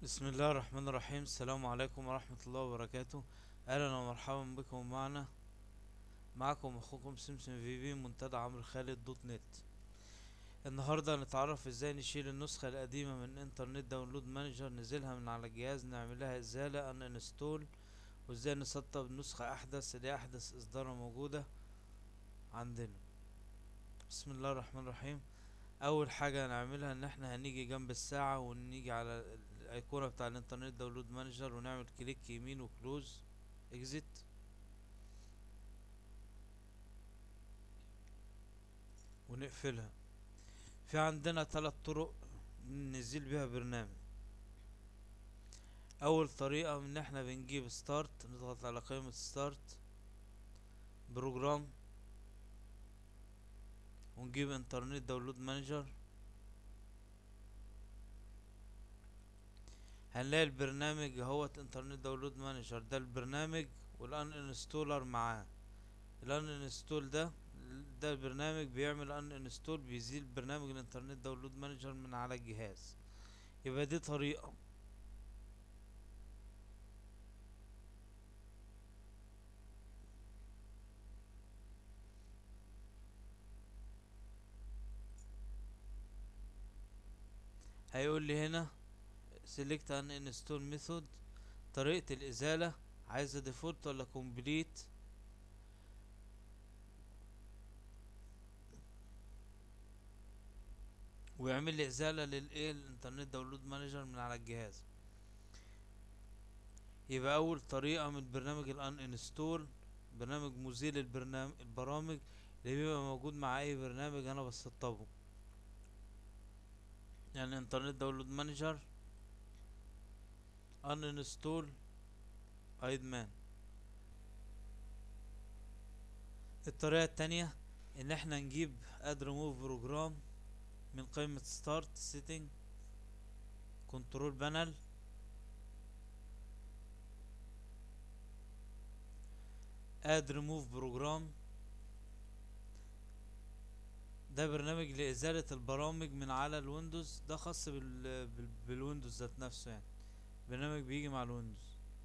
بسم الله الرحمن الرحيم السلام عليكم ورحمة الله وبركاته اهلا ومرحبا بكم معنا معكم اخوكم سمسم في بي منتدى عمرو خالد دوت نت النهاردة هنتعرف ازاي نشيل النسخة القديمة من انترنت داونلود مانجر نزلها من على الجهاز نعملها ازالة ان انستول وازاي نسطب نسخة احدث اللي هي احدث اصدارة موجودة عندنا بسم الله الرحمن الرحيم اول حاجة هنعملها ان احنا هنيجي جنب الساعة ونيجي على الايقونة بتاع الانترنت داونلود مانجر ونعمل كليك يمين وكلوز اكزيت ونقفلها في عندنا ثلاث طرق ننزل بيها برنامج اول طريقة ان احنا بنجيب ستارت نضغط على قائمة ستارت بروجرام ونجيب انترنت داونلود مانجر هنلاقي البرنامج اهوت انترنت داونلود مانجر ده البرنامج والان انستولر معاه الان انستول ده ده البرنامج بيعمل ان انستول بيزيل برنامج الانترنت داونلود مانجر من على الجهاز يبقى دي طريقة هيقول لي هنا select an install method طريقة الإزالة عايزة ديفولت ولا كومبليت ويعمل لي إزالة للإيه الإنترنت داونلود مانجر من على الجهاز يبقى أول طريقة من برنامج الأن انستول برنامج مزيل البرنامج البرامج اللي بيبقى موجود مع أي برنامج أنا بسطبه يعني انترنت داونلود مانجر ان انستول ايدمان الطريقة التانية ان احنا نجيب اد ريموف بروجرام من قائمة ستارت سيتنج كنترول بانل اد ريموف بروجرام ده برنامج لإزالة البرامج من على الويندوز ده خاص بال... بال... بالويندوز ذات نفسه يعني برنامج بيجي مع الويندوز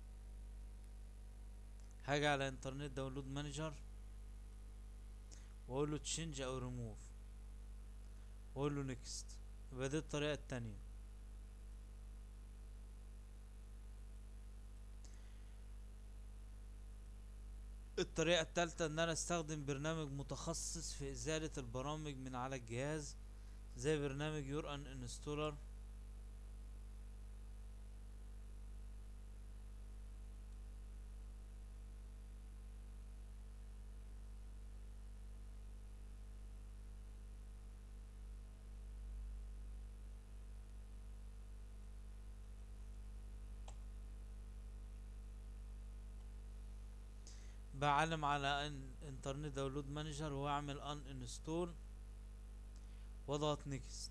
هاجي على انترنت داونلود مانجر واقول له تشينج او ريموف واقول له نيكست يبقى دي الطريقة التانية الطريقة التالتة ان انا استخدم برنامج متخصص في ازالة البرامج من على الجهاز زي برنامج يور ان انستولر بعلم على ان انترنت داونلود مانجر واعمل ان انستول واضغط نيكست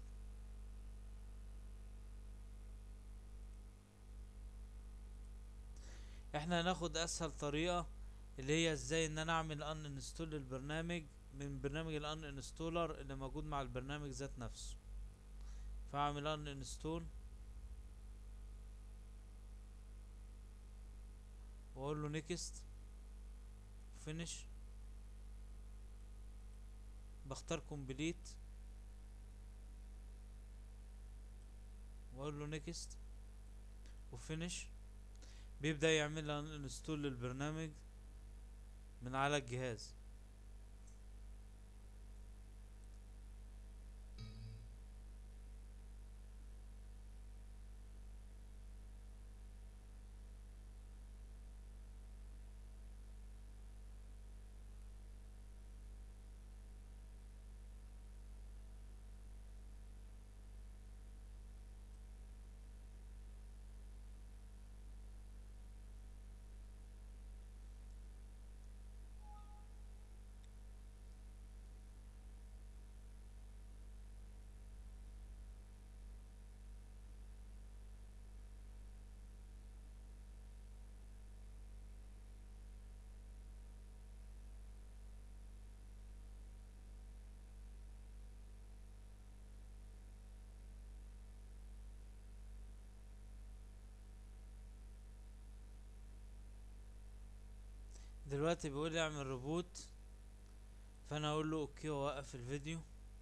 احنا هناخد اسهل طريقة اللي هي ازاي ان انا اعمل ان انستول للبرنامج من برنامج الان انستولر اللي موجود مع البرنامج ذات نفسه فاعمل ان انستول واقول له نيكست فينيش بختار كومبليت واقول له نيكست وفينيش بيبدأ يعمل لي انستول للبرنامج من على الجهاز دلوقتي بيقول لي اعمل ريبوت فانا اقول له اوكي واوقف الفيديو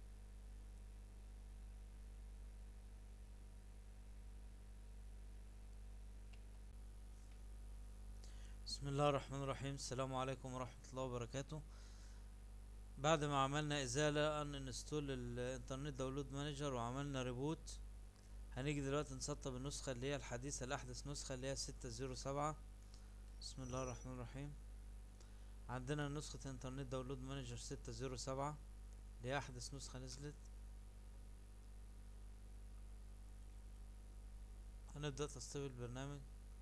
بسم الله الرحمن الرحيم السلام عليكم ورحمة الله وبركاته بعد ما عملنا ازالة ان انستول الانترنت داونلود مانجر وعملنا ريبوت هنيجي دلوقتي نسطب النسخة اللي هي الحديثة الاحدث نسخة اللي هي ستة زيرو سبعة بسم الله الرحمن الرحيم عندنا نسخة انترنت داونلود مانجر ستة زيرو سبعة اللي هي احدث نسخة نزلت هنبدأ تسطيب البرنامج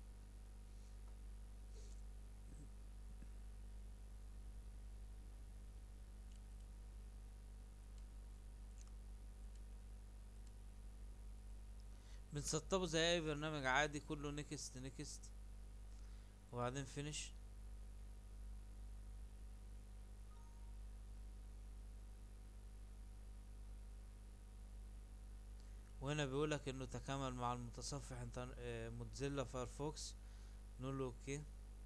بنسطبه زي اي برنامج عادي كله نكست نكست وبعدين فينش وهنا بيقولك انه تكامل مع المتصفح انت موتزيلا فايرفوكس نقول له اوكي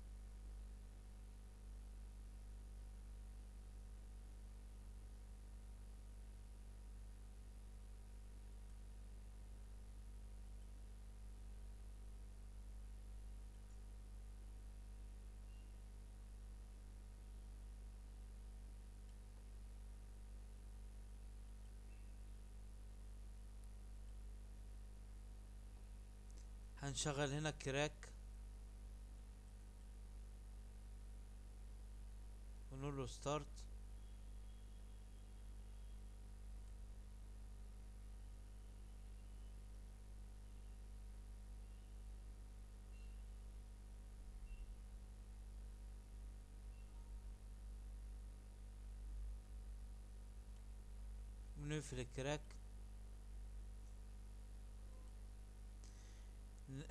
هنشغل هنا كراك ونقول له ستارت ونقفل الكراك ن-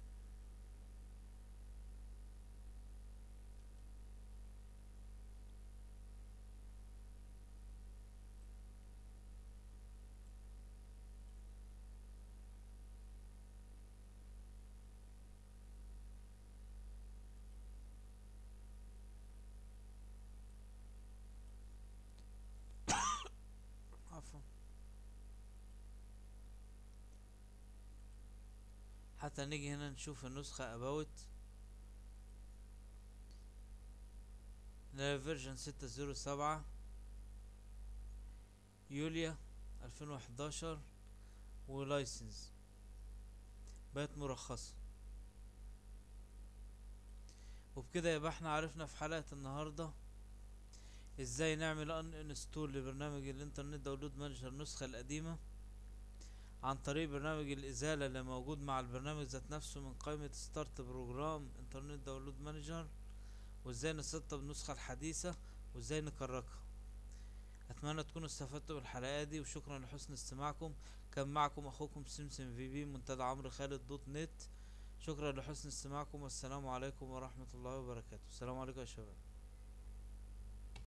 عفوا حتى نيجي هنا نشوف النسخة about فيرجن ستة زيرو سبعة يوليا الفين وحداشر ولايسنس بقت مرخصة وبكده يبقى احنا عرفنا في حلقة النهاردة ازاي نعمل ان انستول لبرنامج الانترنت داونلود مانجر النسخة القديمة عن طريق برنامج الازالة اللي موجود مع البرنامج ذات نفسه من قائمة ستارت بروجرام انترنت داونلود مانجر وازاي نسطب النسخة الحديثة وازاي نكركها اتمنى تكونوا استفدتوا من الحلقة دي وشكرا لحسن استماعكم كان معكم اخوكم سمسم في بي منتدى عمرو خالد دوت نت شكرا لحسن استماعكم والسلام عليكم ورحمة الله وبركاته السلام عليكم يا شباب